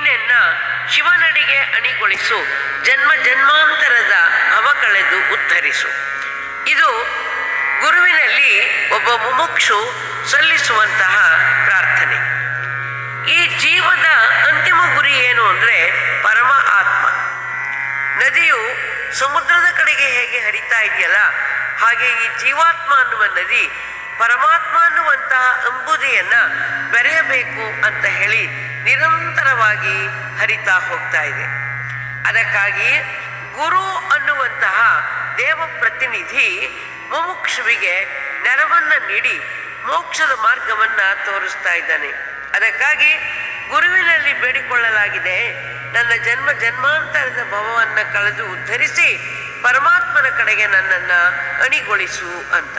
ನೀನೆನ್ನ ಶಿವನಡಿಗೆ ಅಣಿಗೊಳಿಸು ಜನ್ಮ ಜನ್ಮಾಂತರದ ಹವ ಕಳೆದು ಉದ್ಧರಿಸು ಇದು ಗುರುವಿನಲ್ಲಿ ಒಬ್ಬ ಮುಮುಕ್ಷು ಸಲ್ಲಿಸುವಂತಹ ಪ್ರಾರ್ಥನೆ ಈ ಜೀವದ ಅಂತಿಮ ಗುರಿ ಏನು ಅಂದರೆ ಪರಮ ಆತ್ಮ ನದಿಯು ಸಮುದ್ರದ ಕಡೆಗೆ ಹೇಗೆ ಹರಿತಾ ಇದೆಯಲ್ಲ ಹಾಗೆ ಈ ಜೀವಾತ್ಮ ಅನ್ನುವ ನದಿ ಪರಮಾತ್ಮ ಅನ್ನುವಂತಹ ಅಂಬುದಿಯನ್ನ ಬೆರೆಯಬೇಕು ಅಂತ ಹೇಳಿ ನಿರಂತರವಾಗಿ ಹರಿತಾ ಹೋಗ್ತಾ ಇದೆ ಅದಕ್ಕಾಗಿ ಗುರು ಅನ್ನುವಂತಹ ದೇವ ಪ್ರತಿನಿಧಿ ಮುಮುಕ್ಷುವಿಗೆ ನೆರವನ್ನ ನೀಡಿ ಮೋಕ್ಷದ ಮಾರ್ಗವನ್ನ ತೋರಿಸ್ತಾ ಇದ್ದಾನೆ ಅದಕ್ಕಾಗಿ ಗುರುವಿನಲ್ಲಿ ಬೇಡಿಕೊಳ್ಳಲಾಗಿದೆ ನನ್ನ ಜನ್ಮ ಜನ್ಮಾಂತರದ ಭವವನ್ನ ಕಳೆದು ಉದ್ಧರಿಸಿ ಪರಮಾತ್ಮನ ಕಡೆಗೆ ನನ್ನನ್ನು ಅಣಿಗೊಳಿಸು ಅಂತ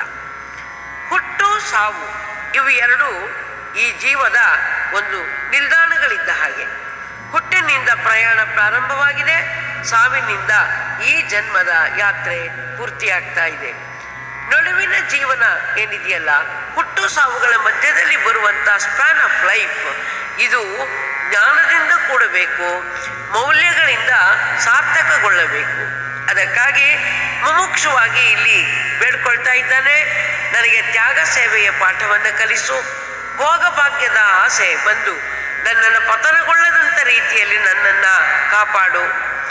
ಹುಟ್ಟು ಸಾವು ಇವು ಎರಡು ಈ ಜೀವದ ಒಂದು ನಿಲ್ದಾಣಗಳಿದ್ದ ಹಾಗೆ ಹುಟ್ಟಿನಿಂದ ಪ್ರಯಾಣ ಪ್ರಾರಂಭವಾಗಿದೆ ಸಾವಿನಿಂದ ಈ ಜನ್ಮದ ಯಾತ್ರೆ ಪೂರ್ತಿಯಾಗ್ತಾ ಇದೆ ನಡುವಿನ ಜೀವನ ಏನಿದೆಯಲ್ಲ ಹುಟ್ಟು ಸಾವುಗಳ ಮಧ್ಯದಲ್ಲಿ ಬರುವಂಥ ಸ್ಪ್ಯಾನ್ ಆಫ್ ಲೈಫ್ ಇದು ಜ್ಞಾನದಿಂದ ಕೂಡಬೇಕು ಮೌಲ್ಯಗಳಿಂದ ಸಾರ್ಥಕಗೊಳ್ಳಬೇಕು ಅದಕ್ಕಾಗಿ ಮುಮುಕ್ಷುವಾಗಿ ಇಲ್ಲಿ ಬೇಡ್ಕೊಳ್ತಾ ಇದ್ದಾನೆ ನನಗೆ ತ್ಯಾಗ ಸೇವೆಯ ಪಾಠವನ್ನು ಕಲಿಸು ಭೋಗಭಾಗ್ಯದ ಆಸೆ ಬಂದು ನನ್ನನ್ನು ಪತನಗೊಳ್ಳದಂಥ ರೀತಿಯಲ್ಲಿ ನನ್ನನ್ನು ಕಾಪಾಡು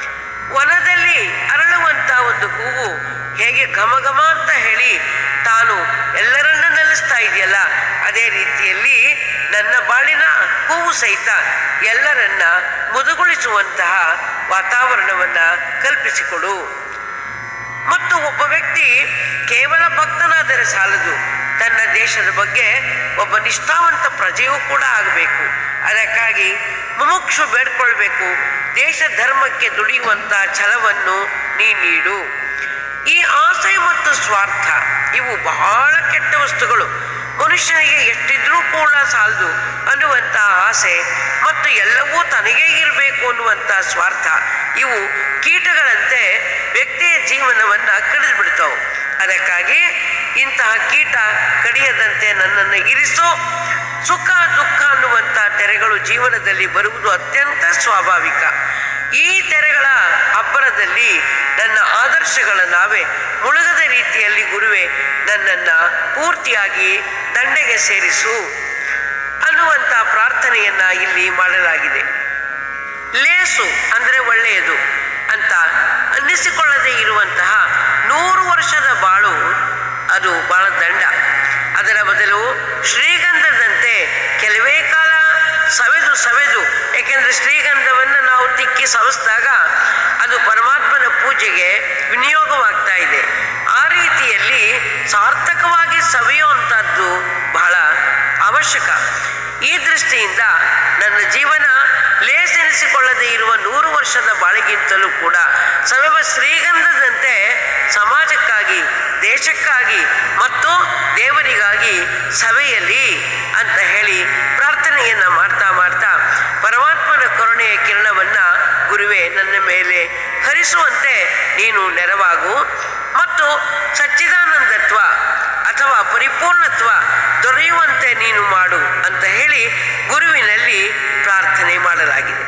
ವನದಲ್ಲಿ ಅರಳುವಂಥ ಒಂದು ಹೂವು ಹೇಗೆ ಘಮ ಘಮ ಅಂತ ಹೇಳಿ ತಾನು ಎಲ್ಲರನ್ನ ನಲಿಸ್ತಾ ಇದೆಯಲ್ಲ ಅದೇ ರೀತಿಯಲ್ಲಿ ನನ್ನ ಬಾಳಿನ ಹೂವು ಸಹಿತ ಎಲ್ಲರನ್ನ ಮುದುಗೊಳಿಸುವಂತಹ ವಾತಾವರಣವನ್ನ ಕಲ್ಪಿಸಿಕೊಡು ಮತ್ತು ಒಬ್ಬ ವ್ಯಕ್ತಿ ಕೇವಲ ಭಕ್ತನಾದರೆ ಸಾಲದು ತನ್ನ ದೇಶದ ಬಗ್ಗೆ ಒಬ್ಬ ನಿಷ್ಠಾವಂತ ಪ್ರಜೆಯೂ ಕೂಡ ಆಗಬೇಕು ಅದಕ್ಕಾಗಿ ಮುಮುಕ್ಷು ಬೇಡ್ಕೊಳ್ಬೇಕು ದೇಶ ಧರ್ಮಕ್ಕೆ ದುಡಿಯುವಂಥ ಛಲವನ್ನು ನೀ ನೀಡು ಈ ಆಸೆ ಮತ್ತು ಸ್ವಾರ್ಥ ಇವು ಬಹಳ ಕೆಟ್ಟ ವಸ್ತುಗಳು ಮನುಷ್ಯನಿಗೆ ಎಷ್ಟಿದ್ರೂ ಕೂಡ ಸಾಲದು ಅನ್ನುವಂಥ ಆಸೆ ಮತ್ತು ಎಲ್ಲವೂ ತನಗೇ ಇರಬೇಕು ಅನ್ನುವಂಥ ಸ್ವಾರ್ಥ ಇವು ಕೀಟಗಳಂತೆ ವ್ಯಕ್ತಿಯ ಜೀವನವನ್ನು ಕಡಿದು ಬಿಡ್ತಾವೆ ಅದಕ್ಕಾಗಿ ಇಂತಹ ಕೀಟ ಕಡಿಯದಂತೆ ನನ್ನನ್ನು ಇರಿಸು ಸುಖ ದುಃಖ ಅನ್ನುವಂಥ ತೆರೆಗಳು ಜೀವನದಲ್ಲಿ ಬರುವುದು ಅತ್ಯಂತ ಸ್ವಾಭಾವಿಕ ಈ ತೆರೆಗಳ ಅಬ್ಬರದಲ್ಲಿ ನನ್ನ ಆದರ್ಶಗಳ ನಾವೇ ಮುಳುಗದ ರೀತಿಯಲ್ಲಿ ಗುರುವೆ ನನ್ನನ್ನು ಪೂರ್ತಿಯಾಗಿ ದಂಡೆಗೆ ಸೇರಿಸು ಅನ್ನುವಂಥ ಪ್ರಾರ್ಥನೆಯನ್ನ ಇಲ್ಲಿ ಮಾಡಲಾಗಿದೆ ಲೇಸು ಅಂದರೆ ಒಳ್ಳೆಯದು ಅಂತ ಅನ್ನಿಸಿಕೊಳ್ಳದೆ ಇರುವಂತಹ ನೂರು ವರ್ಷದ ಬಾಳು ಅದು ಬಹಳ ದಂಡ ಅದರ ಬದಲು ಶ್ರೀಗಂಧದಂತೆ ಕೆಲವೇ ಕಾಲ ಸವೆದು ಸವೆದು ಏಕೆಂದರೆ ಶ್ರೀಗಂಧವನ್ನು ನಾವು ತಿಕ್ಕಿ ಸವಸಿದಾಗ ಅದು ಪರಮಾತ್ಮನ ಪೂಜೆಗೆ ವಿನಿಯೋಗವಾಗ್ತಾ ಇದೆ ಆ ರೀತಿಯಲ್ಲಿ ಸಾರ್ಥಕವಾಗಿ ಸವೆಯುವಂಥದ್ದು ಬಹಳ ಅವಶ್ಯಕ ಈ ದೃಷ್ಟಿಯಿಂದ ನನ್ನ ಜೀವನ ಲೇಸೆನಿಸಿಕೊಳ್ಳದೆ ಇರುವ ನೂರು ವರ್ಷದ ಬಾಳಿಗಿಂತಲೂ ಕೂಡ ಸವೆವ ಶ್ರೀಗಂಧದಂತೆ ಸಮಾಜಕ್ಕಾಗಿ ದೇಶಕ್ಕಾಗಿ ಮತ್ತು ದೇವರಿಗಾಗಿ ಸಭೆಯಲ್ಲಿ ಅಂತ ಹೇಳಿ ಪ್ರಾರ್ಥನೆಯನ್ನ ಮಾಡ್ತಾ ಮಾಡ್ತಾ ಪರಮಾತ್ಮನ ಕರುಣೆಯ ಕಿರಣವನ್ನ ಗುರುವೆ ನನ್ನ ಮೇಲೆ ಹರಿಸುವಂತೆ ನೀನು ನೆರವಾಗು ಮತ್ತು ಸಚ್ಚಿದಾನಂದತ್ವ ಅಥವಾ ಪರಿಪೂರ್ಣತ್ವ ದೊರೆಯುವಂತೆ ನೀನು ಮಾಡು ಅಂತ ಹೇಳಿ ಗುರುವಿನಲ್ಲಿ ಪ್ರಾರ್ಥನೆ ಮಾಡಲಾಗಿದೆ